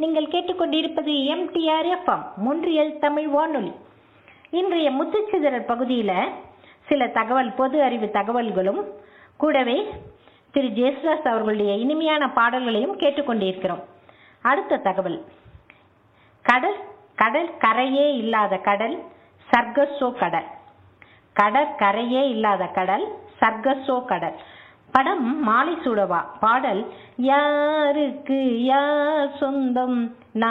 நீங்கள் கேட்டுக்கொண்டிருப்பது MTR FM முன்றியல் Tamil வானொலி இன்றைய முத்துச்சிதறல் பகுதியில் சில தகவல் பொது அறிவு தகவல்களும் கூடவே திரு ஜேசுதாஸ் அவர்களுடைய இனிமையான பாடல்களையும் கேட்டுக்கொண்டிருக்கிறோம் அடுத்த தகவல் கடல் கடல் கரையே இல்லாத கடல் சர்க்கஸோ கடல் கடற்கரையே இல்லாத கடல் சர்க்கஸோ கடல் படம் மாலை சூடவா பாடல் யாருக்கு யார் சொந்தம்